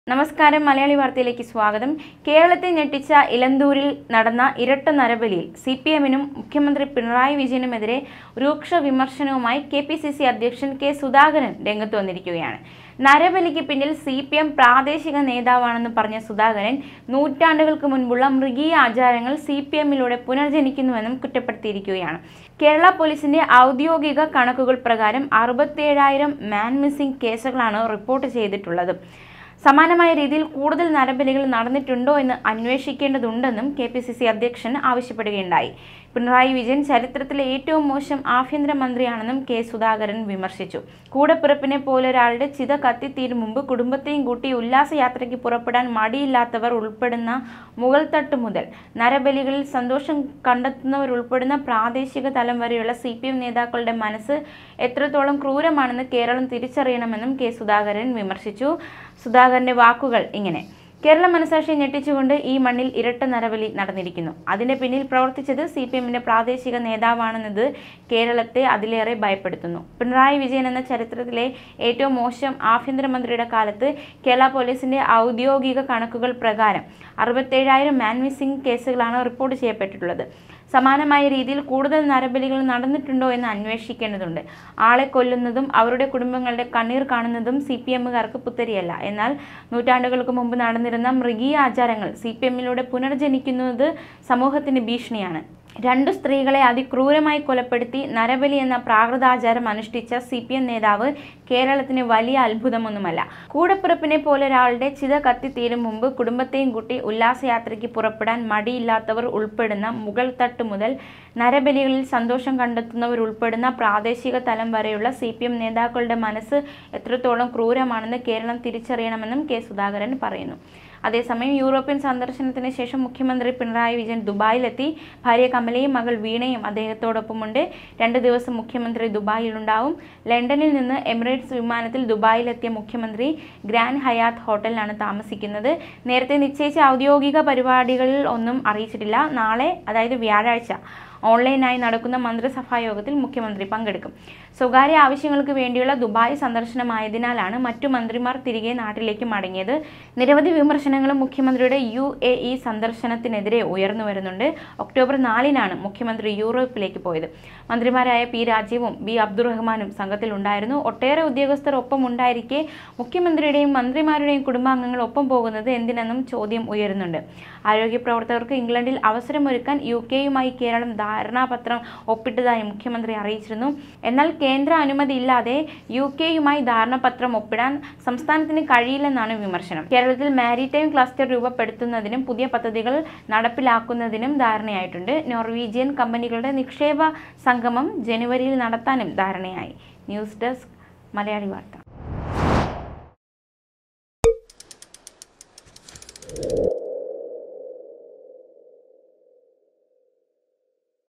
നമസ്കാരം മലയാളി വാർത്തയിലേക്ക് സ്വാഗതം കേരളത്തെ ഞെട്ടിച്ച ഇലന്തൂരിൽ നടന്ന ഇരട്ട നരബലിയിൽ സി പി എമ്മിനും മുഖ്യമന്ത്രി പിണറായി വിജയനുമെതിരെ രൂക്ഷ വിമർശനവുമായി കെ പി സി സി അധ്യക്ഷൻ കെ സുധാകരൻ രംഗത്ത് വന്നിരിക്കുകയാണ് നരബലിക്ക് പിന്നിൽ സി പി എം പ്രാദേശിക നേതാവാണെന്ന് പറഞ്ഞ സുധാകരൻ നൂറ്റാണ്ടുകൾക്ക് മുൻപുള്ള മൃഗീയ ആചാരങ്ങൾ സി പി എമ്മിലൂടെ പുനർജനിക്കുന്നുവെന്നും കുറ്റപ്പെടുത്തിയിരിക്കുകയാണ് കേരള പോലീസിന്റെ ഔദ്യോഗിക കണക്കുകൾ പ്രകാരം അറുപത്തിയേഴായിരം മാൻ മിസ്സിംഗ് കേസുകളാണ് റിപ്പോർട്ട് ചെയ്തിട്ടുള്ളത് സമാനമായ രീതിയിൽ കൂടുതൽ നരബലികൾ നടന്നിട്ടുണ്ടോ എന്ന് അന്വേഷിക്കേണ്ടതുണ്ടെന്നും കെ പി സി സി അധ്യക്ഷൻ ആവശ്യപ്പെടുകയുണ്ടായി പിണറായി വിജയൻ ചരിത്രത്തിലെ ഏറ്റവും മോശം ആഭ്യന്തരമന്ത്രിയാണെന്നും കെ സുധാകരൻ വിമർശിച്ചു കൂടപ്പിറപ്പിനെ പോലൊരാളുടെ ചിത കത്തിത്തീരും മുമ്പ് കുടുംബത്തെയും കൂട്ടി ഉല്ലാസയാത്രയ്ക്ക് പുറപ്പെടാൻ മടിയില്ലാത്തവർ ഉൾപ്പെടുന്ന മുകൾ തട്ട് മുതൽ നരബലികളിൽ സന്തോഷം കണ്ടെത്തുന്നവർ ഉൾപ്പെടുന്ന പ്രാദേശിക തലം വരെയുള്ള സി പി എം നേതാക്കളുടെ മനസ്സ് എത്രത്തോളം ക്രൂരമാണെന്ന് കേരളം തിരിച്ചറിയണമെന്നും കെ സുധാകരൻ വിമർശിച്ചു സുധാകരന്റെ വാക്കുകൾ ഇങ്ങനെ കേരള മനസാക്ഷിയെ ഞെട്ടിച്ചുകൊണ്ട് ഈ മണ്ണിൽ ഇരട്ട നരബലി നടന്നിരിക്കുന്നു അതിന്റെ പിന്നിൽ പ്രവർത്തിച്ചത് സി പി എമ്മിന്റെ പ്രാദേശിക നേതാവാണെന്നത് കേരളത്തെ അതിലേറെ ഭയപ്പെടുത്തുന്നു പിണറായി വിജയൻ എന്ന ചരിത്രത്തിലെ ഏറ്റവും മോശം ആഭ്യന്തരമന്ത്രിയുടെ കാലത്ത് കേരള പോലീസിന്റെ ഔദ്യോഗിക കണക്കുകൾ പ്രകാരം അറുപത്തേഴായിരം മാൻ മിസ്സിംഗ് കേസുകളാണ് റിപ്പോർട്ട് ചെയ്യപ്പെട്ടിട്ടുള്ളത് സമാനമായ രീതിയിൽ കൂടുതൽ നരബലികൾ നടന്നിട്ടുണ്ടോ എന്ന് അന്വേഷിക്കേണ്ടതുണ്ട് ആളെ കൊല്ലുന്നതും അവരുടെ കുടുംബങ്ങളുടെ കണ്ണീർ കാണുന്നതും സി പി എമ്മുകാർക്ക് പുത്തരിയല്ല എന്നാൽ നൂറ്റാണ്ടുകൾക്ക് മുമ്പ് നടന്നിരുന്ന മൃഗീയ ആചാരങ്ങൾ സി പി എമ്മിലൂടെ പുനർജനിക്കുന്നത് സമൂഹത്തിന് ഭീഷണിയാണ് രണ്ടു സ്ത്രീകളെ അതിക്രൂരമായി കൊലപ്പെടുത്തി നരബലി എന്ന പ്രാകൃതാചാരം അനുഷ്ഠിച്ച സി പി എം നേതാവ് കേരളത്തിന് വലിയ അത്ഭുതമൊന്നുമല്ല കൂടപ്പിറപ്പിനെ പോലെ ഒരാളുടെ ചിത കത്തിത്തീരും മുമ്പ് കുടുംബത്തെയും കൂട്ടി ഉല്ലാസയാത്രയ്ക്ക് പുറപ്പെടാൻ മടിയില്ലാത്തവർ ഉൾപ്പെടുന്ന മുകൾ തട്ട് മുതൽ നരബലികളിൽ സന്തോഷം കണ്ടെത്തുന്നവർ ഉൾപ്പെടുന്ന പ്രാദേശിക തലം വരെയുള്ള സി പി എം നേതാക്കളുടെ മനസ്സ് എത്രത്തോളം ക്രൂരമാണെന്ന് കേരളം തിരിച്ചറിയണമെന്നും കെ സുധാകരൻ പറയുന്നു അതേസമയം യൂറോപ്യൻ സന്ദർശനത്തിന് ശേഷം മുഖ്യമന്ത്രി പിണറായി വിജയൻ ദുബായിലെത്തി ഭാര്യ കമലയും മകൾ വീണയും അദ്ദേഹത്തോടൊപ്പമുണ്ട് രണ്ട് ദിവസം മുഖ്യമന്ത്രി ദുബായിലുണ്ടാവും ലണ്ടനിൽ നിന്ന് എമിറേറ്റ്സ് വിമാനത്തിൽ ദുബായിലെത്തിയ മുഖ്യമന്ത്രി ഗ്രാൻഡ് ഹയാത്ത് ഹോട്ടലിലാണ് താമസിക്കുന്നത് നേരത്തെ നിശ്ചയിച്ച ഔദ്യോഗിക പരിപാടികളിൽ ഒന്നും അറിയിച്ചിട്ടില്ല നാളെ അതായത് വ്യാഴാഴ്ച ഓൺലൈനായി നടക്കുന്ന മന്ത്രിസഭാ യോഗത്തിൽ മുഖ്യമന്ത്രി പങ്കെടുക്കും സ്വകാര്യ ആവശ്യങ്ങൾക്ക് വേണ്ടിയുള്ള ദുബായ് സന്ദർശനമായതിനാലാണ് മറ്റു മന്ത്രിമാർ തിരികെ നാട്ടിലേക്ക് മടങ്ങിയത് നിരവധി വിമർശനങ്ങളും മുഖ്യമന്ത്രിയുടെ യു എ ഇ സന്ദർശനത്തിനെതിരെ ഉയർന്നു വരുന്നുണ്ട് ഒക്ടോബർ നാലിനാണ് മുഖ്യമന്ത്രി യൂറോപ്പിലേക്ക് പോയത് മന്ത്രിമാരായ പി രാജീവും ബി അബ്ദുറഹ്മാനും സംഘത്തിൽ ഉണ്ടായിരുന്നു ഒട്ടേറെ ഉദ്യോഗസ്ഥർ ഒപ്പം ഉണ്ടായിരിക്കെ മുഖ്യമന്ത്രിയുടെയും മന്ത്രിമാരുടെയും കുടുംബാംഗങ്ങൾ ഒപ്പം പോകുന്നത് എന്തിനെന്നും ചോദ്യം ഉയരുന്നുണ്ട് ആരോഗ്യ പ്രവർത്തകർക്ക് ഇംഗ്ലണ്ടിൽ അവസരമൊരുക്കാൻ യു കെയുമായി കേരളം ധാരണാപത്രം ഒപ്പിട്ടതായി മുഖ്യമന്ത്രി അറിയിച്ചിരുന്നു എന്നാൽ കേന്ദ്ര അനുമതി ഇല്ലാതെ യു കെയുമായി ധാരണാപത്രം ഒപ്പിടാൻ സംസ്ഥാനത്തിന് കഴിയില്ലെന്നാണ് വിമർശനം കേരളത്തിൽ മാരിടൈം ക്ലസ്റ്റർ രൂപപ്പെടുത്തുന്നതിനും പുതിയ പദ്ധതികൾ നടപ്പിലാക്കുന്നതിനും ധാരണയായിട്ടുണ്ട് നോർവീജിയൻ കമ്പനികളുടെ നിക്ഷേപ സംഗമം ജനുവരിയിൽ നടത്താനും ധാരണയായി ന്യൂസ് ഡെസ്ക് മലയാളി വാർത്ത